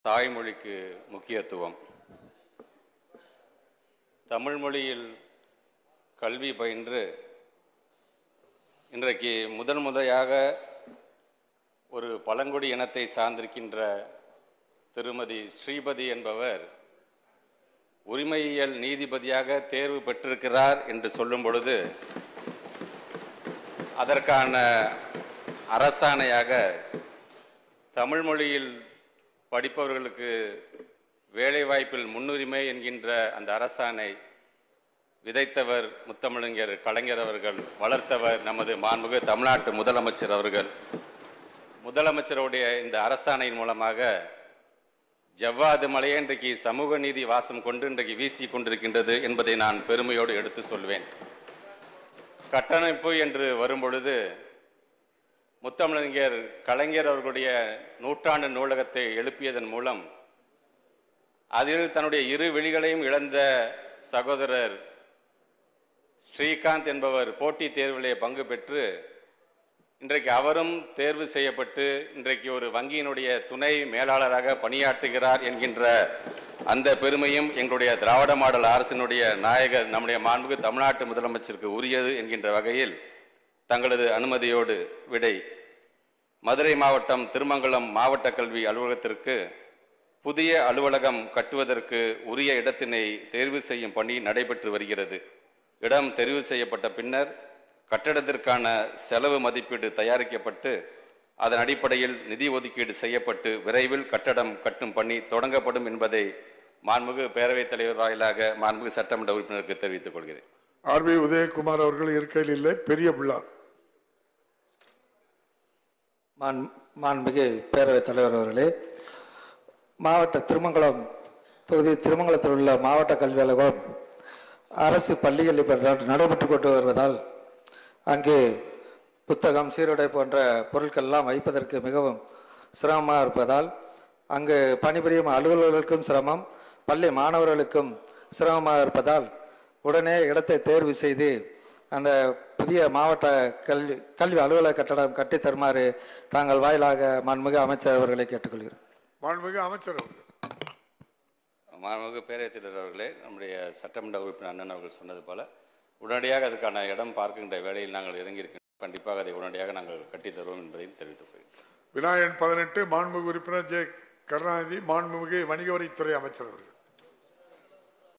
தாய்மொழிக்கு முக்கியத்துவம் தமிழ் மொழியில் கல்வி பயின்று இன்றைக்கு முதன் முறையாக ஒரு பழங்குடி இனத்தை சார்ந்திருக்கின்ற திருமதி ஸ்ரீபதி என்பவர் உரிமையியல் நீதிபதியாக தேர்வு பெற்றிருக்கிறார் என்று சொல்லும் பொழுது அதற்கான அரசாணையாக தமிழ் மொழியில் படிப்பவர்களுக்கு வேலைவாய்ப்பில் முன்னுரிமை என்கின்ற அந்த அரசாணை விதைத்தவர் முத்தமிழஞ்சர் கலைஞர் அவர்கள் வளர்த்தவர் நமது மாண்புமிகு தமிழ்நாட்டு முதலமைச்சர் அவர்கள் முதலமைச்சருடைய இந்த அரசாணையின் மூலமாக ஜவ்வாது மலையே இன்றைக்கு சமூக நீதி வாசம் கொண்டு இன்றைக்கு வீசி கொண்டிருக்கின்றது என்பதை நான் பெருமையோடு எடுத்து சொல்வேன் கட்டமைப்பு என்று வரும்பொழுது முத்தமிழறிஞர் கலைஞர் அவர்களுடைய நூற்றாண்டு நூலகத்தை எழுப்பியதன் மூலம் அதில் தன்னுடைய இரு விழிகளையும் இழந்த சகோதரர் ஸ்ரீகாந்த் என்பவர் போட்டித் தேர்விலே பங்கு பெற்று இன்றைக்கு அவரும் தேர்வு செய்யப்பட்டு இன்றைக்கு ஒரு வங்கியினுடைய துணை மேலாளராக பணியாற்றுகிறார் என்கின்ற அந்த பெருமையும் எங்களுடைய திராவிட மாடல் அரசினுடைய நாயகர் நம்முடைய மாண்புக்கு தமிழ்நாட்டு முதலமைச்சருக்கு உரியது என்கின்ற வகையில் தங்களது அனுமதியோடு விடை மதுரை மாவட்டம் திருமங்கலம் மாவட்ட கல்வி அலுவலகத்திற்கு புதிய அலுவலகம் கட்டுவதற்கு உரிய இடத்தினை தேர்வு செய்யும் பணி நடைபெற்று வருகிறது இடம் தெரிவு செய்யப்பட்ட பின்னர் கட்டடத்திற்கான செலவு மதிப்பீடு தயாரிக்கப்பட்டு அதன் அடிப்படையில் நிதி ஒதுக்கீடு செய்யப்பட்டு விரைவில் கட்டடம் கட்டும் பணி தொடங்கப்படும் என்பதை மாண்புமிகு பேரவைத் தலைவர் வாயிலாக மாண்புமிகு சட்டமன்ற உறுப்பினருக்கு தெரிவித்துக் கொள்கிறேன் ஆர் பி உதயகுமார் அவர்கள் இருக்கையில் இல்லை பெரிய பிள்ளை மான் மாண்புமிகு பேரவைத் தலைவர் அவர்களே மாவட்ட திருமங்கலம் தொகுதி திருமங்கலத்தில் உள்ள மாவட்ட கல்வி அலுவலகம் அரசு பள்ளிகள் இப்போ நடைபெற்று கொண்டு வருவதால் அங்கே புத்தகம் சீருடை போன்ற பொருட்கள் எல்லாம் வைப்பதற்கு மிகவும் சிரமமாக இருப்பதால் அங்கு பணிபுரியும் அலுவலர்களுக்கும் சிரமம் பள்ளி மாணவர்களுக்கும் சிரமமாக இருப்பதால் உடனே இடத்தை தேர்வு செய்து அந்த புதிய மாவட்ட கல்வி கல்வி அலுவலக கட்டடம் கட்டித் தருமாறு தாங்கள் வாயிலாக மாண்புமிகு அமைச்சர் அவர்களை கேட்டுக்கொள்கிறேன் மாண்புமிகு அமைச்சர் அவர்கள் மாண்புமிகு பேரவைத் தலைவர் அவர்களே நம்முடைய சட்டமன்ற உறுப்பினர் அண்ணன் அவர்கள் சொன்னது போல உடனடியாக அதுக்கான இடம் பார்க்கின்ற வேலையில் நாங்கள் இறங்கியிருக்கின்றோம் கண்டிப்பாக அதை உடனடியாக நாங்கள் கட்டித் தருவோம் என்பதையும் தெரிவித்துக் கொள்கிறேன் வினாயன் பதினெட்டு மாண்புமிகு உறுப்பினர் ஜே கருணாநிதி மாண்புமிகு வணிக வரித்துறை அமைச்சர் அவர்கள்